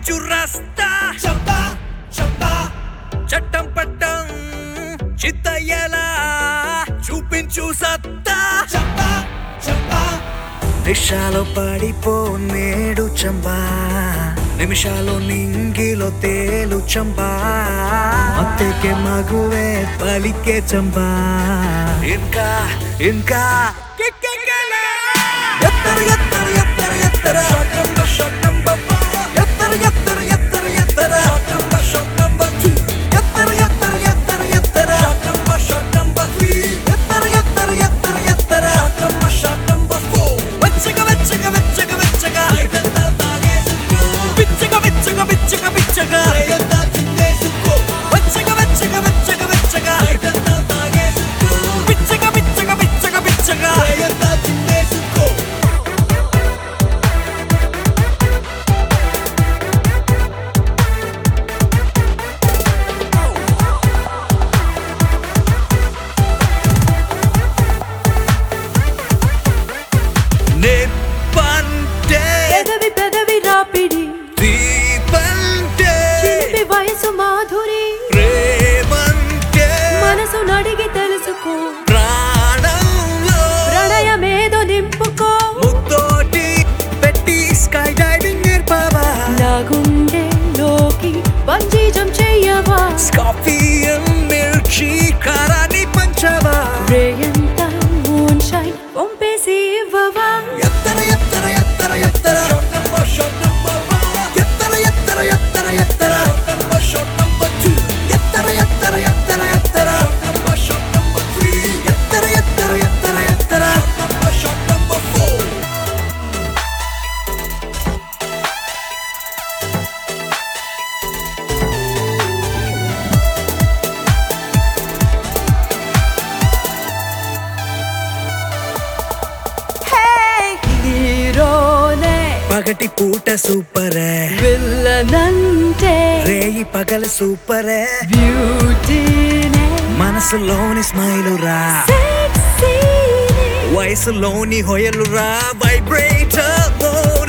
చూపించు రస్తా చంపా చంపా చట్టం పట్టం చిత్తయ్యలా చూపించు సత్తా చంపా చంపా దిశాలో పడిపో నేడు చంబా నిమిషాలు నింగిలో తేలు చంబా అత్తెకే మగువే పలికే చంబా ఇంకా ఇంకా ఎత్తర ఎత్తర ఎత్తర ఎత్తర షొట్టంబ షొట్టంబ ఎత్తర ఎత్తర ఎత్తర ఎత్తర షొట్టంబ షొట్టంబ ఎత్తర ఎత్తర ఎత్తర ఎత్తర షొట్టంబ షొట్టంబ ఎత్తర ఎత్తర ఎత్తర ఎత్తర షొట్టంబ షొట్టంబ వెచ్చగా వెచ్చగా వెచ్చగా వెచ్చగా ఐదంతా తాగేసుకో పిచ్చగా పిచ్చగా పిచ్చగా పిచ్చగా ఐదంతా తినేసుకో వెచ్చగా వెచ్చగా వెచ్చగా వెచ్చగా ఐదంతా తాగేసుకో పిచ్చగా పిచ్చగా పిచ్చగా పిచ్చగా ఐదంతా తినేసుకో నిప్పంటే పెదవి పెదవి రాపిడి దీపంటే చిలిపి వయసు మాధురి ప్రేమంటే మనసు నడిగి తెలుసుకో ప్రాణంలో ప్రణయమేదో నింపుకో ముత్తోటి పెట్టి స్కై డైవింగ్ నేర్పావా నా గుండెలోకి బంజీజం చెయ్యవా స్కార్పియన్ మిర్చి కారాన్ని పంచవా రేయంత మూన్ షైన్ పంపేసి ఇవ్వవా ఎత్తర ఎత్తర ఎత్తర ఎత్తర షొట్టంబ షొట్టంబ ఎత్తర ఎత్తర ఎత్తర ఎత్తర షొట్టంబ షొట్టంబ టూ ఎత్తర ఎత్తర ఎత్తర ఎత్తర షొట్టంబ షొట్టంబ త్రీ ఎత్తర ఎత్తర ఎత్తర ఎత్తర షొట్టంబ షొట్టంబ ఫోర్ హీరోనే పగటి పూట సూపరే విల్లనంటే రేయి పగలు సూపరే బ్యూటీనే మనసులోని స్మైలు రా సెక్సీనే వయసులోని హొయలు రా వైబ్రేటర్